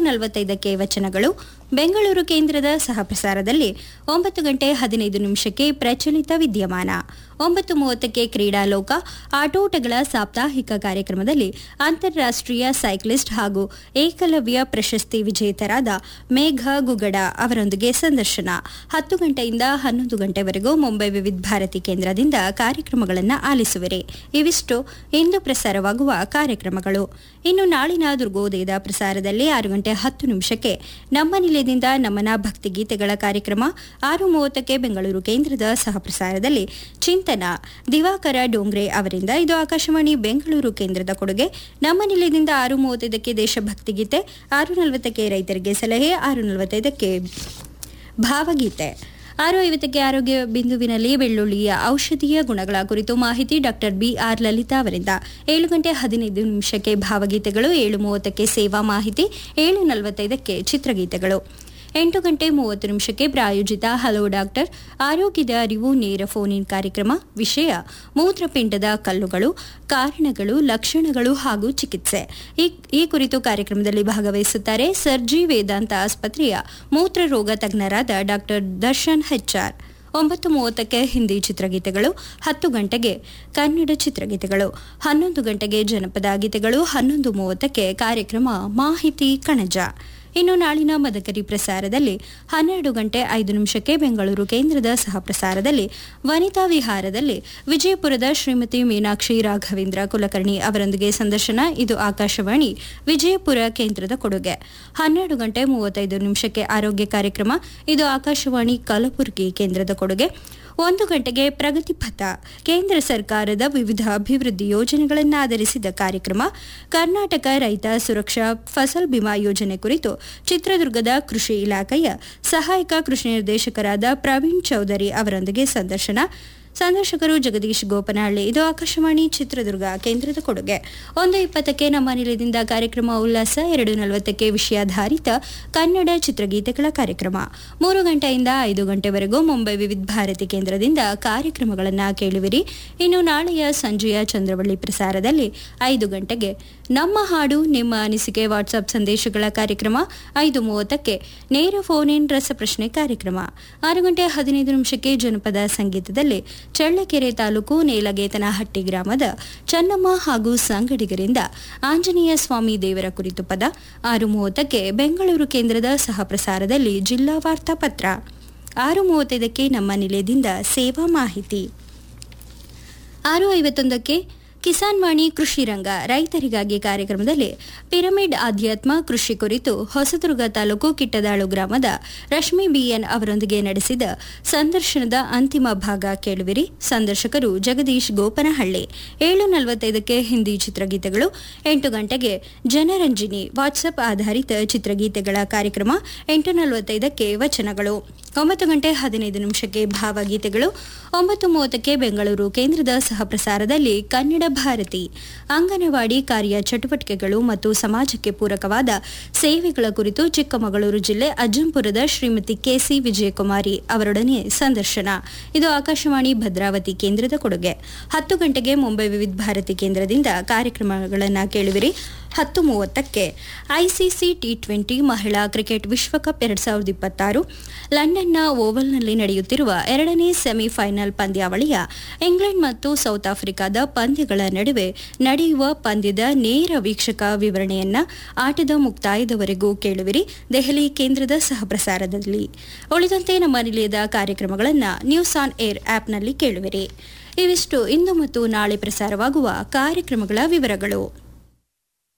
ನಲವತ್ತೈದಕ್ಕೆ ವಚನಗಳು ಬೆಂಗಳೂರು ಕೇಂದ್ರದ ಸಹಪ್ರಸಾರದಲ್ಲಿ ಒಂಬತ್ತು ಗಂಟೆ ಹದಿನೈದು ನಿಮಿಷಕ್ಕೆ ಪ್ರಚಲಿತ ವಿದ್ಯಮಾನ ಒಂಬತ್ತು ಮೂವತ್ತಕ್ಕೆ ಕ್ರೀಡಾಲೋಕ ಆಟೋಟಗಳ ಸಾಪ್ತಾಹಿಕ ಕಾರ್ಯಕ್ರಮದಲ್ಲಿ ಅಂತಾರಾಷ್ಟ್ರೀಯ ಸೈಕ್ಲಿಸ್ಟ್ ಹಾಗೂ ಏಕಲವ್ಯ ಪ್ರಶಸ್ತಿ ವಿಜೇತರಾದ ಮೇಘ ಗುಗಡ ಅವರೊಂದಿಗೆ ಸಂದರ್ಶನ ಹತ್ತು ಗಂಟೆಯಿಂದ ಹನ್ನೊಂದು ಗಂಟೆವರೆಗೂ ಮುಂಬೈ ವಿವಿಧ ಭಾರತಿ ಕೇಂದ್ರದಿಂದ ಕಾರ್ಯಕ್ರಮಗಳನ್ನು ಆಲಿಸುವಿರಿ ಇವಿಷ್ಟು ಇಂದು ಪ್ರಸಾರವಾಗುವ ಕಾರ್ಯಕ್ರಮಗಳು ಇನ್ನು ನಾಳಿನ ದುರ್ಗೋದಯದ ಪ್ರಸಾರದಲ್ಲಿ ಆರು ಗಂಟೆ ಹತ್ತು ನಿಮಿಷಕ್ಕೆ ನಮ್ಮ ನಿಲಯದಿಂದ ನಮನ ಭಕ್ತಿಗೀತೆಗಳ ಕಾರ್ಯಕ್ರಮ ಆರು ಮೂವತ್ತಕ್ಕೆ ಬೆಂಗಳೂರು ಕೇಂದ್ರದ ಸಹಪ್ರಸಾರದಲ್ಲಿ ಚಿಂತನ ದಿವಾಕರ ಡೋಂಗ್ರೆ ಅವರಿಂದ ಇದು ಆಕಾಶವಾಣಿ ಬೆಂಗಳೂರು ಕೇಂದ್ರದ ಕೊಡುಗೆ ನಮ್ಮ ನಿಲಯದಿಂದ ಆರು ಮೂವತ್ತೈದಕ್ಕೆ ದೇಶಭಕ್ತಿ ಗೀತೆ ಆರು ನಲವತ್ತಕ್ಕೆ ರೈತರಿಗೆ ಸಲಹೆ ಆರು ನಲವತ್ತೈದಕ್ಕೆ ಭಾವಗೀತೆ ಆರು ಐವತ್ತಕ್ಕೆ ಆರೋಗ್ಯ ಬಿಂದುವಿನಲ್ಲಿ ಬೆಳ್ಳುಳ್ಳಿಯ ಔಷಧೀಯ ಗುಣಗಳ ಕುರಿತು ಮಾಹಿತಿ ಡಾಕ್ಟರ್ ಬಿಆರ್ ಲಲಿತಾ ಅವರಿಂದ ಏಳು ಗಂಟೆ ಹದಿನೈದು ನಿಮಿಷಕ್ಕೆ ಭಾವಗೀತೆಗಳು ಏಳು ಮೂವತ್ತಕ್ಕೆ ಸೇವಾ ಮಾಹಿತಿ ಏಳು ನಲವತ್ತೈದಕ್ಕೆ ಚಿತ್ರಗೀತೆಗಳು ಎಂಟು ಗಂಟೆ ಮೂವತ್ತು ನಿಮಿಷಕ್ಕೆ ಪ್ರಾಯೋಜಿತ ಹಲೋ ಡಾಕ್ಟರ್ ಆರೋಗ್ಯದ ಅರಿವು ನೇರ ಫೋನ್ ಇನ್ ಕಾರ್ಯಕ್ರಮ ವಿಷಯ ಮೂತ್ರಪಿಂಡದ ಕಲ್ಲುಗಳು ಕಾರಣಗಳು ಲಕ್ಷಣಗಳು ಹಾಗೂ ಚಿಕಿತ್ಸೆ ಈ ಈ ಕುರಿತು ಕಾರ್ಯಕ್ರಮದಲ್ಲಿ ಭಾಗವಹಿಸುತ್ತಾರೆ ಸರ್ಜಿ ವೇದಾಂತ ಆಸ್ಪತ್ರೆಯ ಮೂತ್ರರೋಗ ತಜ್ಞರಾದ ಡಾಕ್ಟರ್ ದರ್ಶನ್ ಹೆಚ್ಆರ್ ಒಂಬತ್ತು ಮೂವತ್ತಕ್ಕೆ ಹಿಂದಿ ಚಿತ್ರಗೀತೆಗಳು ಹತ್ತು ಗಂಟೆಗೆ ಕನ್ನಡ ಚಿತ್ರಗೀತೆಗಳು ಹನ್ನೊಂದು ಗಂಟೆಗೆ ಜನಪದ ಗೀತೆಗಳು ಹನ್ನೊಂದು ಮೂವತ್ತಕ್ಕೆ ಕಾರ್ಯಕ್ರಮ ಮಾಹಿತಿ ಕಣಜ ಇನ್ನು ನಾಳಿನ ಮದಕರಿ ಪ್ರಸಾರದಲ್ಲಿ ಹನ್ನೆರಡು ಗಂಟೆ ಐದು ನಿಮಿಷಕ್ಕೆ ಬೆಂಗಳೂರು ಕೇಂದ್ರದ ಸಹ ಪ್ರಸಾರದಲ್ಲಿ ವನಿತಾ ವಿಹಾರದಲ್ಲಿ ವಿಜಯಪುರದ ಶ್ರೀಮತಿ ಮೀನಾಕ್ಷಿ ರಾಘವೇಂದ್ರ ಕುಲಕರ್ಣಿ ಅವರೊಂದಿಗೆ ಸಂದರ್ಶನ ಇದು ಆಕಾಶವಾಣಿ ವಿಜಯಪುರ ಕೇಂದ್ರದ ಕೊಡುಗೆ ಹನ್ನೆರಡು ಗಂಟೆ ಮೂವತ್ತೈದು ನಿಮಿಷಕ್ಕೆ ಆರೋಗ್ಯ ಕಾರ್ಯಕ್ರಮ ಇದು ಆಕಾಶವಾಣಿ ಕಲಬುರಗಿ ಕೇಂದ್ರದ ಕೊಡುಗೆ ಒಂದು ಗಂಟೆಗೆ ಪ್ರಗತಿ ಪಥ ಕೇಂದ್ರ ಸರ್ಕಾರದ ವಿವಿಧ ಅಭಿವೃದ್ಧಿ ಯೋಜನೆಗಳನ್ನು ಆಧರಿಸಿದ ಕಾರ್ಯಕ್ರಮ ಕರ್ನಾಟಕ ರೈತ ಸುರಕ್ಷಾ ಫಸಲ್ ಬಿಮಾ ಯೋಜನೆ ಕುರಿತು ಚಿತ್ರದುರ್ಗದ ಕೃಷಿ ಇಲಾಖೆಯ ಸಹಾಯಕ ಕೃಷಿ ನಿರ್ದೇಶಕರಾದ ಪ್ರವೀಣ್ ಚೌಧರಿ ಅವರೊಂದಿಗೆ ಸಂದರ್ಶನ ಸಂದರ್ಶಕರು ಜಗದೀಶ್ ಗೋಪನಹಳ್ಳಿ ಇದು ಆಕಾಶವಾಣಿ ಚಿತ್ರದುರ್ಗ ಕೇಂದ್ರದ ಕೊಡುಗೆ ಒಂದು ಇಪ್ಪತ್ತಕ್ಕೆ ನಮ್ಮ ನಿಲಯದಿಂದ ಕಾರ್ಯಕ್ರಮ ಉಲ್ಲಾಸ ಎರಡು ನಲವತ್ತಕ್ಕೆ ವಿಷಯಾಧಾರಿತ ಕನ್ನಡ ಚಿತ್ರಗೀತೆಗಳ ಕಾರ್ಯಕ್ರಮ ಮೂರು ಗಂಟೆಯಿಂದ ಐದು ಗಂಟೆವರೆಗೂ ಮುಂಬೈ ವಿವಿಧ ಭಾರತಿ ಕೇಂದ್ರದಿಂದ ಕಾರ್ಯಕ್ರಮಗಳನ್ನು ಕೇಳುವಿರಿ ಇನ್ನು ನಾಳೆಯ ಸಂಜೆಯ ಚಂದ್ರವಳ್ಳಿ ಪ್ರಸಾರದಲ್ಲಿ ಐದು ಗಂಟೆಗೆ ನಮ್ಮ ಹಾಡು ನಿಮ್ಮ ಅನಿಸಿಕೆ ವಾಟ್ಸ್ಆಪ್ ಸಂದೇಶಗಳ ಕಾರ್ಯಕ್ರಮ ಐದು ಮೂವತ್ತಕ್ಕೆ ನೇರ ಫೋನ್ ಇನ್ ರಸಪ್ರಶ್ನೆ ಕಾರ್ಯಕ್ರಮ ಆರು ಗಂಟೆ ಹದಿನೈದು ನಿಮಿಷಕ್ಕೆ ಜನಪದ ಸಂಗೀತದಲ್ಲಿ ಚಳ್ಳಕೆರೆ ತಾಲೂಕು ನೇಲಗೇತನಹಟ್ಟಿ ಗ್ರಾಮದ ಚನ್ನಮ್ಮ ಹಾಗೂ ಸಂಗಡಿಗರಿಂದ ಆಂಜನೇಯ ಸ್ವಾಮಿ ದೇವರ ಕುರಿತು ಪದ ಆರು ಮೂವತ್ತಕ್ಕೆ ಬೆಂಗಳೂರು ಕೇಂದ್ರದ ಸಹ ಪ್ರಸಾರದಲ್ಲಿ ಜಿಲ್ಲಾ ವಾರ್ತಾಪತ್ರ ಆರು ಮೂವತ್ತೈದಕ್ಕೆ ನಮ್ಮ ನಿಲಯದಿಂದ ಸೇವಾ ಮಾಹಿತಿ ಆರು ಐವತ್ತೊಂದಕ್ಕೆ ಕಿಸಾನ್ ವಾಣಿ ಕೃಷಿ ರಂಗ ರೈತರಿಗಾಗಿ ಕಾರ್ಯಕ್ರಮದಲ್ಲಿ ಪಿರಮಿಡ್ ಆಧ್ಯಾತ್ಮ ಕೃಷಿ ಕುರಿತು ಹೊಸದುರ್ಗ ತಾಲೂಕು ಕಿಟ್ಟದಾಳು ಗ್ರಾಮದ ರಶ್ಮಿ ಬಿಎನ್ ಅವರೊಂದಿಗೆ ನಡೆಸಿದ ಸಂದರ್ಶನದ ಅಂತಿಮ ಭಾಗ ಕೇಳುವಿರಿ ಸಂದರ್ಶಕರು ಜಗದೀಶ್ ಗೋಪನಹಳ್ಳಿ ಏಳು ನಲವತ್ತೈದಕ್ಕೆ ಹಿಂದಿ ಚಿತ್ರಗೀತೆಗಳು ಎಂಟು ಗಂಟೆಗೆ ಜನರಂಜಿನಿ ವಾಟ್ಸಪ್ ಆಧಾರಿತ ಚಿತ್ರಗೀತೆಗಳ ಕಾರ್ಯಕ್ರಮ ಎಂಟು ನಲವತ್ತೈದಕ್ಕೆ ವಚನಗಳು ಒಂಬತ್ತು ಗಂಟೆ ಹದಿನೈದು ನಿಮಿಷಕ್ಕೆ ಭಾವಗೀತೆಗಳು ಒಂಬತ್ತು ಮೂವತ್ತಕ್ಕೆ ಬೆಂಗಳೂರು ಕೇಂದ್ರದ ಸಹ ಪ್ರಸಾರದಲ್ಲಿ ಕನ್ನಡ ಭಾರತಿ ಅಂಗನವಾಡಿ ಕಾರ್ಯ ಚಟುವಟಿಕೆಗಳು ಮತ್ತು ಸಮಾಜಕ್ಕೆ ಪೂರಕವಾದ ಸೇವೆಗಳ ಕುರಿತು ಚಿಕ್ಕಮಗಳೂರು ಜಿಲ್ಲೆ ಅಜ್ಜಂಪುರದ ಶ್ರೀಮತಿ ಕೆಸಿ ವಿಜಯಕುಮಾರಿ ಅವರೊಡನೆ ಸಂದರ್ಶನ ಇದು ಆಕಾಶವಾಣಿ ಭದ್ರಾವತಿ ಕೇಂದ್ರದ ಕೊಡುಗೆ ಹತ್ತು ಗಂಟೆಗೆ ಮುಂಬೈ ವಿವಿಧ ಭಾರತಿ ಕೇಂದ್ರದಿಂದ ಕಾರ್ಯಕ್ರಮಗಳನ್ನು ಕೇಳುವಿರಿ ಹತ್ತು ಮೂವತ್ತಕ್ಕೆ ಐಸಿಸಿ ಟಿ ಟ್ವೆಂಟಿ ಮಹಿಳಾ ಕ್ರಿಕೆಟ್ ವಿಶ್ವಕಪ್ ಎರಡ್ ಸಾವಿರದ ಇಪ್ಪತ್ತಾರು ಲಂಡನ್ನ ಓವಲ್ನಲ್ಲಿ ನಡೆಯುತ್ತಿರುವ ಎರಡನೇ ಸೆಮಿಫೈನಲ್ ಪಂದ್ಯಾವಳಿಯ ಇಂಗ್ಲೆಂಡ್ ಮತ್ತು ಸೌತ್ ಆಫ್ರಿಕಾದ ಪಂದ್ಯಗಳ ನಡುವೆ ನಡೆಯುವ ಪಂದ್ಯದ ನೇರ ವೀಕ್ಷಕ ವಿವರಣೆಯನ್ನ ಆಟದ ಮುಕ್ತಾಯದವರೆಗೂ ಕೇಳುವಿರಿ ದೆಹಲಿ ಕೇಂದ್ರದ ಸಹಪ್ರಸಾರದಲ್ಲಿ ಉಳಿದಂತೆ ನಮ್ಮ ನಿಲಯದ ಕಾರ್ಯಕ್ರಮಗಳನ್ನು ನ್ಯೂಸ್ ಆನ್ ಏರ್ ಆಪ್ನಲ್ಲಿ ಕೇಳುವಿರಿ ಇವಿಷ್ಟು ಇಂದು ಮತ್ತು ನಾಳೆ ಪ್ರಸಾರವಾಗುವ ಕಾರ್ಯಕ್ರಮಗಳ ವಿವರಗಳು